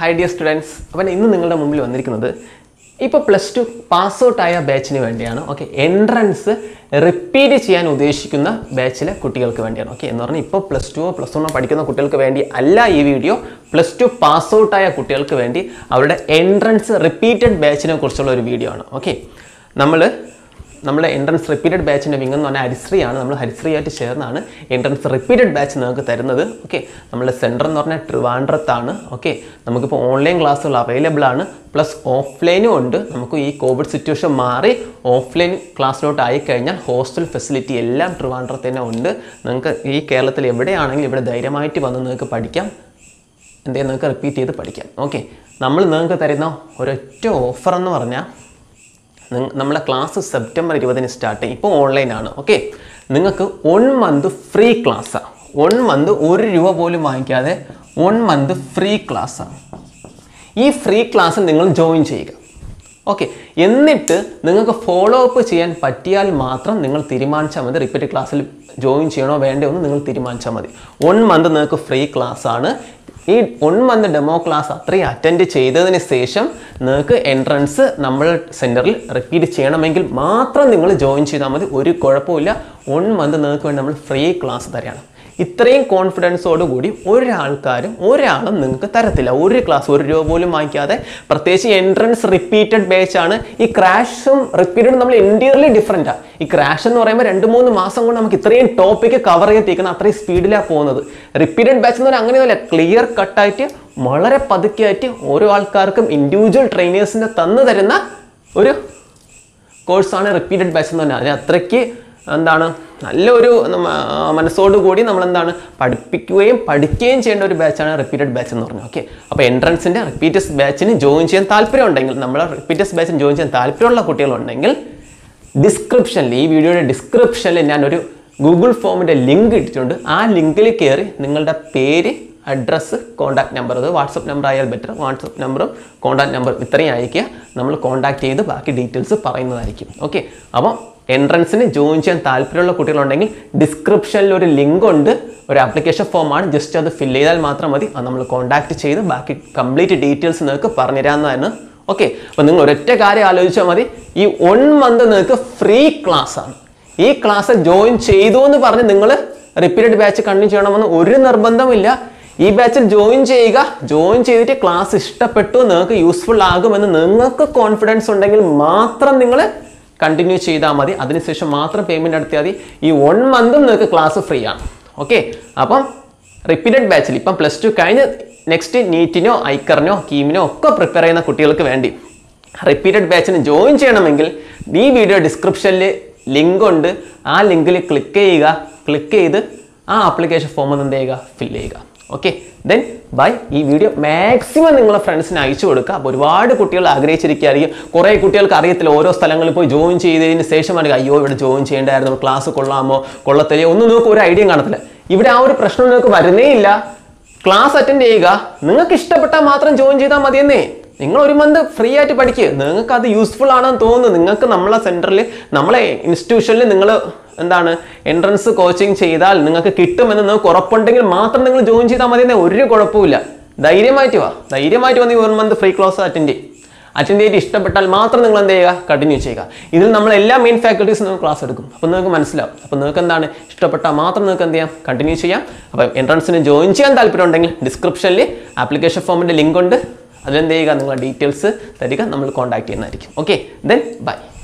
hi dear students അപ്പം ഇന്ന് നിങ്ങളുടെ മുമ്പിൽ വന്നിരിക്കുന്നത് ഇപ്പോൾ പ്ലസ് ടു പാസ് ഔട്ട് ആയ ബാച്ചിന് വേണ്ടിയാണ് ഓക്കെ എൻട്രൻസ് റിപ്പീറ്റ് ചെയ്യാൻ ഉദ്ദേശിക്കുന്ന ബാച്ചിലെ കുട്ടികൾക്ക് വേണ്ടിയാണ് ഓക്കെ എന്ന് പറഞ്ഞാൽ ഇപ്പോൾ പ്ലസ് ടുവോ പ്ലസ് വണ്ണോ പഠിക്കുന്ന കുട്ടികൾക്ക് വേണ്ടി അല്ല ഈ video plus two pass out ആയ കുട്ടികൾക്ക് വേണ്ടി അവരുടെ എൻട്രൻസ് റിപ്പീറ്റഡ് ബാച്ചിനെ കുറിച്ചുള്ള ഒരു വീഡിയോ ആണ് ഓക്കെ നമ്മൾ നമ്മുടെ എൻട്രൻസ് റിപ്പീറ്റഡ് ബാച്ചിൻ്റെ വിങ് എന്ന് പറഞ്ഞാൽ ഹരിശ്രീയാണ് നമ്മൾ ഹരിശ്രീയായിട്ട് ചേർന്നാണ് എൻട്രൻസ് റിപ്പീറ്റഡ് ബാച്ച് നിങ്ങൾക്ക് തരുന്നത് ഓക്കെ നമ്മുടെ സെൻറ്റർ എന്ന് പറഞ്ഞാൽ ട്രിവാൻഡ്രത്താണ് ഓക്കെ നമുക്കിപ്പോൾ ഓൺലൈൻ ക്ലാസ്സുകൾ അവൈലബിൾ ആണ് പ്ലസ് ഓഫ്ലൈനും ഉണ്ട് നമുക്ക് ഈ കോവിഡ് സിറ്റുവേഷൻ മാറി ഓഫ്ലൈൻ ക്ലാസ്സിലോട്ട് ആയിക്കഴിഞ്ഞാൽ ഹോസ്റ്റൽ ഫെസിലിറ്റി എല്ലാം ട്രിവാൻഡ്രത്ത് തന്നെ ഉണ്ട് നിങ്ങൾക്ക് ഈ കേരളത്തിൽ എവിടെയാണെങ്കിലും ഇവിടെ ധൈര്യമായിട്ട് വന്ന് നിങ്ങൾക്ക് പഠിക്കാം എന്തെങ്കിലും നിങ്ങൾക്ക് റിപ്പീറ്റ് ചെയ്ത് പഠിക്കാം ഓക്കെ നമ്മൾ നിങ്ങൾക്ക് തരുന്ന ഒരൊറ്റ ഓഫർ എന്ന് പറഞ്ഞാൽ നിങ്ങ- നമ്മളെ ക്ലാസ് സെപ്റ്റംബർ ഇരുപതിന് സ്റ്റാർട്ട് ചെയ്യും ഇപ്പോൾ ഓൺലൈനാണ് ഓക്കെ നിങ്ങൾക്ക് വൺ മന്ത് ഫ്രീ ക്ലാസ്സാണ് വൺ മന്ത് ഒരു രൂപ പോലും വാങ്ങിക്കാതെ വൺ മന്ത് ഫ്രീ ക്ലാസ്സാണ് ഈ ഫ്രീ ക്ലാസ് നിങ്ങൾ ജോയിൻ ചെയ്യുക ഓക്കെ എന്നിട്ട് നിങ്ങൾക്ക് ഫോളോ അപ്പ് ചെയ്യാൻ പറ്റിയാൽ മാത്രം നിങ്ങൾ തീരുമാനിച്ചാൽ മതി റിപ്പീറ്റ് ക്ലാസ്സിൽ ജോയിൻ ചെയ്യണോ വേണ്ടയോ എന്ന് നിങ്ങൾ തീരുമാനിച്ചാൽ മതി വൺ മന്ത് നിങ്ങൾക്ക് ഫ്രീ ക്ലാസ് ആണ് ഈ വൺ മന്ത് ഡെമോ ക്ലാസ് അത്രയും അറ്റൻഡ് ചെയ്തതിന് ശേഷം നിങ്ങൾക്ക് എൻട്രൻസ് നമ്മൾ സെൻറ്ററിൽ റിപ്പീറ്റ് ചെയ്യണമെങ്കിൽ മാത്രം നിങ്ങൾ ജോയിൻ ചെയ്താൽ മതി ഒരു കുഴപ്പമില്ല വൺ മന്ത് നിങ്ങൾക്ക് വേണ്ടി നമ്മൾ ഫ്രീ ക്ലാസ് തരാണ് ഇത്രയും കോൺഫിഡൻസോട് കൂടി ഒരാൾക്കാരും ഒരാളും നിങ്ങൾക്ക് തരത്തില്ല ഒരു ക്ലാസ് ഒരു രൂപ പോലും വാങ്ങിക്കാതെ പ്രത്യേകിച്ച് എൻട്രൻസ് റിപ്പീറ്റഡ് ബാച്ച് ആണ് ഈ ക്രാഷും റിപ്പീറ്റഡും നമ്മൾ എൻറ്റിയർലി ഡിഫറെൻ്റ് ആണ് ഈ ക്രാഷ് എന്ന് പറയുമ്പോൾ രണ്ട് മൂന്ന് മാസം കൊണ്ട് നമുക്ക് ഇത്രയും ടോപ്പിക്ക് കവർ ചെയ്തിരിക്കുന്ന അത്രയും സ്പീഡിലാണ് പോകുന്നത് റിപ്പീറ്റഡ് ബാച്ച് എന്ന് പറഞ്ഞാൽ അങ്ങനെയൊന്നുമില്ല ക്ലിയർ കട്ടായിട്ട് വളരെ പതുക്കെയായിട്ട് ഓരോ ആൾക്കാർക്കും ഇൻഡിവിജ്വൽ ട്രെയിനേഴ്സിൻ്റെ തന്നു തരുന്ന ഒരു കോഴ്സാണ് റിപ്പീറ്റഡ് ബാച്ച് എന്ന് പറഞ്ഞാൽ അതിന് അത്രയ്ക്ക് എന്താണ് നല്ലൊരു നമ്മ- ആ, മനസ്സോടുകൂടി നമ്മൾ എന്താണ് പഠിപ്പിക്കുകയും പഠിക്കുകയും ചെയ്യേണ്ട ഒരു ബാച്ചാണ് റിപ്പീറ്റഡ് ബാച്ച് എന്ന് പറഞ്ഞാൽ ഓക്കെ അപ്പോൾ എൻട്രൻസിൻ്റെ റിപ്പീറ്റസ് ബാച്ചിന് ജോയിൻ ചെയ്യാൻ താല്പര്യം ഉണ്ടെങ്കിൽ നമ്മൾ റിപ്പീറ്റസ് ബാച്ചിന് ജോയിൻ ചെയ്യാൻ താല്പര്യമുള്ള കുട്ടികളുണ്ടെങ്കിൽ ഡിസ്ക്രിപ്ഷനിൽ ഈ വീഡിയോയുടെ ഡിസ്ക്രിപ്ഷനിൽ ഞാനൊരു ഗൂഗിൾ ഫോമിൻ്റെ ലിങ്ക് ഇട്ടിട്ടുണ്ട് ആ ലിങ്കിൽ കയറി നിങ്ങളുടെ പേര് അഡ്രസ്സ് കോൺടാക്ട് നമ്പർ അത് വാട്സപ്പ് നമ്പർ ആയാൽ ബെറ്റർ വാട്സപ്പ് നമ്പറും കോൺടാക്ട് നമ്പറും ഇത്രയും അയക്കുക നമ്മൾ കോൺടാക്ട് ചെയ്ത് ബാക്കി ഡീറ്റെയിൽസ് പറയുന്നതായിരിക്കും ഓക്കെ അപ്പം എൻട്രൻസിന് ജോയിൻ ചെയ്യാൻ താല്പര്യമുള്ള കുട്ടികളുണ്ടെങ്കിൽ ഡിസ്ക്രിപ്ഷനിൽ ഒരു ലിങ്ക് ഉണ്ട് ഒരു ആപ്ലിക്കേഷൻ ഫോമാണ് ജസ്റ്റ് അത് ഫില്ല് ചെയ്താൽ മാത്രം മതി അത് നമ്മൾ കോൺടാക്ട് ചെയ്ത് ബാക്കി കംപ്ലീറ്റ് ഡീറ്റെയിൽസ് നിങ്ങൾക്ക് പറഞ്ഞുതരാവുന്നതാണ് ഓക്കെ അപ്പം നിങ്ങൾ ഒരൊറ്റ കാര്യം ആലോചിച്ചാൽ മതി ഈ വൺ മന്ത് നിങ്ങൾക്ക് ഫ്രീ ക്ലാസ് ആണ് ഈ ക്ലാസ് ജോയിൻ ചെയ്തു എന്ന് പറഞ്ഞ് നിങ്ങൾ റിപ്പീറ്റഡ് ബാച്ച് കണ്ടിന്യൂ ചെയ്യണമെന്ന് ഒരു നിർബന്ധമില്ല ഈ ബാച്ചിൽ ജോയിൻ ചെയ്യുക ജോയിൻ ചെയ്തിട്ട് ക്ലാസ് ഇഷ്ടപ്പെട്ടു നിങ്ങൾക്ക് യൂസ്ഫുൾ ആകുമെന്ന് നിങ്ങൾക്ക് കോൺഫിഡൻസ് ഉണ്ടെങ്കിൽ മാത്രം നിങ്ങൾ കണ്ടിന്യൂ ചെയ്താൽ മതി അതിനുശേഷം മാത്രം പേയ്മെൻറ്റ് നടത്തിയാൽ മതി ഈ വൺ മന്തും നിങ്ങൾക്ക് ക്ലാസ് ഫ്രീ ആണ് ഓക്കെ അപ്പം റിപ്പീറ്റഡ് ബാച്ചിൽ ഇപ്പം പ്ലസ് ടു കഴിഞ്ഞ് നെക്സ്റ്റ് നീറ്റിനോ ഐക്കറിനോ കീമിനോ ഒക്കെ പ്രിപ്പയർ ചെയ്യുന്ന കുട്ടികൾക്ക് വേണ്ടി റിപ്പീറ്റഡ് ബാച്ചിന് ജോയിൻ ചെയ്യണമെങ്കിൽ ഈ വീഡിയോ ഡിസ്ക്രിപ്ഷനിൽ ലിങ്ക് ഉണ്ട് ആ ലിങ്കിൽ ക്ലിക്ക് ചെയ്യുക ക്ലിക്ക് ചെയ്ത് ആ ആപ്ലിക്കേഷൻ ഫോം ഒന്ന് എന്ത് ചെയ്യുക ഫില്ല് ചെയ്യുക ഓക്കെ ദെൻ ബൈ ഈ വീഡിയോ മാക്സിമം നിങ്ങളെ ഫ്രണ്ട്സിന് അയച്ചു കൊടുക്കുക അപ്പോൾ ഒരുപാട് കുട്ടികൾ ആഗ്രഹിച്ചിരിക്കുകയായിരിക്കും കുറേ കുട്ടികൾക്ക് അറിയത്തില്ല ഓരോ സ്ഥലങ്ങളിൽ പോയി ജോയിൻ ചെയ്തതിന് ശേഷമാണ് അയ്യോ ഇവിടെ ജോയിൻ ചെയ്യേണ്ടായിരുന്നു ക്ലാസ് കൊള്ളാമോ കൊള്ളത്തില്ലേ ഒന്നും നിങ്ങൾക്ക് ഒരു ഐഡിയ കാണത്തില്ല ഇവിടെ ആ ഒരു പ്രശ്നം നിങ്ങൾക്ക് വരുന്നേ ഇല്ല ക്ലാസ് അറ്റൻഡ് ചെയ്യുക നിങ്ങൾക്ക് ഇഷ്ടപ്പെട്ടാൽ മാത്രം ജോയിൻ ചെയ്താൽ മതിയെന്നേ നിങ്ങൾ ഒരു മന്ത് ഫ്രീ ആയിട്ട് പഠിക്കുക നിങ്ങൾക്ക് അത് യൂസ്ഫുൾ ആണെന്ന് തോന്നുന്നു നിങ്ങൾക്ക് നമ്മളെ സെൻറ്ററിൽ നമ്മളെ ഇൻസ്റ്റിറ്റ്യൂഷനിൽ നിങ്ങൾ എന്താണ് എൻട്രൻസ് കോച്ചിങ് ചെയ്താൽ നിങ്ങൾക്ക് കിട്ടുമെന്ന് നിങ്ങൾക്ക് ഉറപ്പുണ്ടെങ്കിൽ മാത്രം നിങ്ങൾ ജോയിൻ ചെയ്താൽ മതിയെന്നേ ഒരു കുഴപ്പമില്ല ധൈര്യമായിട്ട് വാ ധൈര്യമായിട്ട് വന്ന് ഈ ഒരു മന്ത് ഫ്രീ ക്ലാസ് അറ്റൻഡ് ചെയ്യും അറ്റൻഡ് ചെയ്തിട്ട് ഇഷ്ടപ്പെട്ടാൽ മാത്രം നിങ്ങൾ എന്ത് ചെയ്യുക കണ്ടിന്യൂ ചെയ്യുക ഇതിൽ നമ്മൾ എല്ലാ മെയിൻ ഫാക്കൽറ്റീസ് നിങ്ങൾക്ക് ക്ലാസ് എടുക്കും അപ്പോൾ നിങ്ങൾക്ക് മനസ്സിലാവും അപ്പോൾ നിങ്ങൾക്ക് എന്താണ് ഇഷ്ടപ്പെട്ടാൽ മാത്രം നിങ്ങൾക്ക് എന്ത് ചെയ്യാം കണ്ടിന്യൂ ചെയ്യാം അപ്പോൾ എൻട്രൻസിന് ജോയിൻ ചെയ്യാൻ താല്പര്യം ഉണ്ടെങ്കിൽ ഡിസ്ക്രിപ്ഷനിൽ ആപ്ലിക്കേഷൻ ഫോമിൻ്റെ ലിങ്ക് ഉണ്ട് അതിലെന്ത് ചെയ്യുക നിങ്ങളുടെ ഡീറ്റെയിൽസ് തരിക നമ്മൾ കോൺടാക്ട് ചെയ്യുന്നതായിരിക്കും ഓക്കെ ദെൻ ബൈ